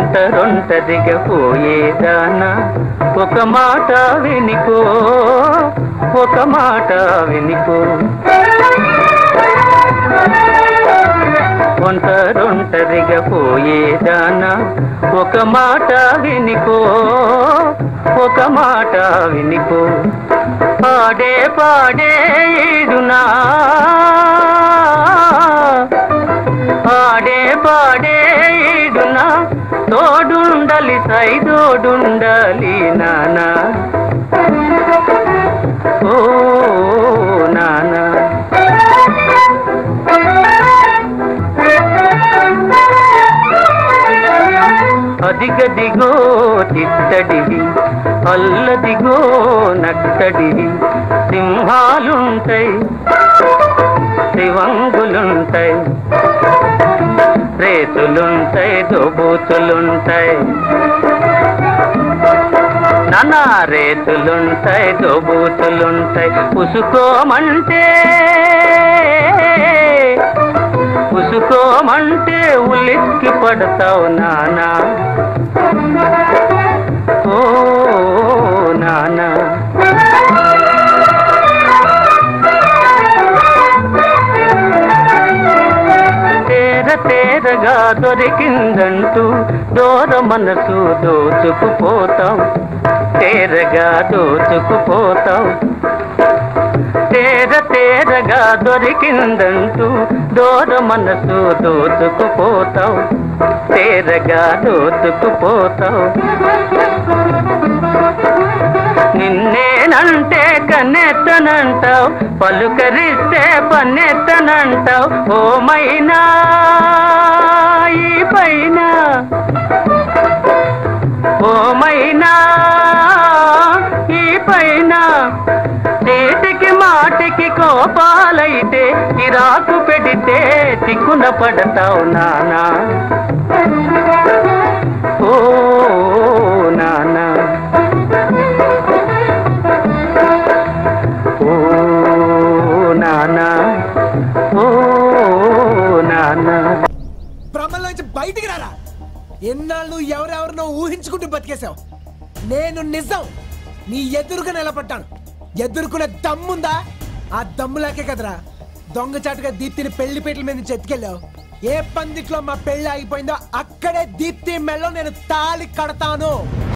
ఒంటరొంటరిగా పోయేదానా ఒక మాట వినికో ఒక మాట వినికో ఒంటరొంటరిగా పోయేదానా ఒక మాట వినికో ఒక మాట వినికో పాడే పాడే ఈడునా పాడే పాడే ఈడునా తోడుండలి సైదోడుండాలి నానా ఓ నానా అదిగదిగో తిట్టడివి అల్లదిగో నట్టడివి సింహాలుంటాయి శివంగులుంటాయి రేతులుంటాయి దోబూతులుంటాయి నానా రేతులుంటాయి దోబూతులుంటాయి ఉసుకోమంటే ఉసుకోమంటే ఉలిక్కి పడతావు నానా ఓ నానా తేర తేరగా దొరికిందంటూ దూర మనసు దోచుకుపోతావు తేరగా దోచుకుపోతావు తేర తేరగా దొరికిందంటూ దూర మనసు దోచుకుపోతావు తేరగా దోచుకుపోతావు నిన్నేనంటే కన్నెత్తనంటావు పలుకరిస్తే పన్నెత్తనంటావు ఓమైనా ఈ పైన ఓమైనా ఈ పైన చేతికి మాటికి కోపాలైతే ఇరాకు పెడితే తిక్కున పడతావు నానా ఓ నానా ఓ నానా ఓ నానా భ్రమలోంచి బయటికి రారా ఎన్నాళ్ళు ఎవరెవరినో ఊహించుకుంటూ బతికేశావు నేను నిజం నీ ఎదురుగా నిలబడ్డాను ఎదుర్కొనే దమ్ముందా ఆ దమ్ములాకే కదరా దొంగచాటుగా దీప్తిని పెళ్లి పీటల మీద నుంచి ఎత్తుకెళ్ళావు ఏ పందిట్లో మా పెళ్లి ఆగిపోయిందో అక్కడే దీప్తి మెళ్ళో నేను తాళి కడతాను